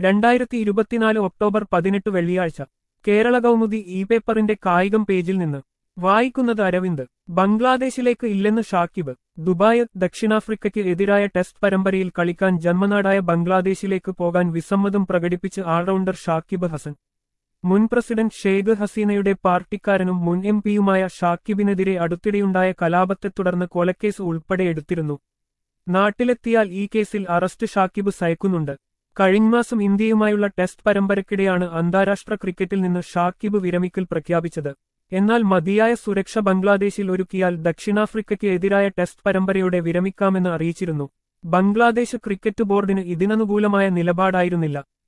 രണ്ടായിരത്തി ഇരുപത്തിനാല് ഒക്ടോബർ പതിനെട്ട് വെള്ളിയാഴ്ച കേരള കൗമുദി ഇ പേപ്പറിന്റെ കായികം പേജിൽ നിന്ന് വായിക്കുന്നത് അരവിന്ദ് ബംഗ്ലാദേശിലേക്ക് ഇല്ലെന്ന് ഷാക്കിബ് ദുബായ് ദക്ഷിണാഫ്രിക്കയ്ക്ക് എതിരായ ടെസ്റ്റ് പരമ്പരയിൽ കളിക്കാൻ ജന്മനാടായ ബംഗ്ലാദേശിലേക്ക് പോകാൻ വിസമ്മതം പ്രകടിപ്പിച്ച് ഓൾറൗണ്ടർ ഷാക്കിബ് ഹസൻ മുൻ പ്രസിഡന്റ് ഷെയ്ഖ് ഹസീനയുടെ പാർട്ടിക്കാരനും മുൻ എം പിയുമായ ഷാക്കിബിനെതിരെ അടുത്തിടെയുണ്ടായ കലാപത്തെ തുടർന്ന് കൊലക്കേസ് ഉൾപ്പെടെ എടുത്തിരുന്നു നാട്ടിലെത്തിയാൽ ഈ കേസിൽ അറസ്റ്റ് ഷാക്കിബ് സയക്കുന്നുണ്ട് കഴിഞ്ഞമാസം ഇന്ത്യയുമായുള്ള ടെസ്റ്റ് പരമ്പരയ്ക്കിടെയാണ് അന്താരാഷ്ട്ര ക്രിക്കറ്റിൽ നിന്ന് ഷാക്കിബ് വിരമിക്കൽ പ്രഖ്യാപിച്ചത് എന്നാൽ മതിയായ സുരക്ഷ ബംഗ്ലാദേശിൽ ഒരുക്കിയാൽ ദക്ഷിണാഫ്രിക്കയ്ക്ക് എതിരായ ടെസ്റ്റ് പരമ്പരയോടെ വിരമിക്കാമെന്ന് അറിയിച്ചിരുന്നു ബംഗ്ലാദേശ് ക്രിക്കറ്റ് ബോർഡിന് ഇതിനനുകൂലമായ നിലപാടായിരുന്നില്ല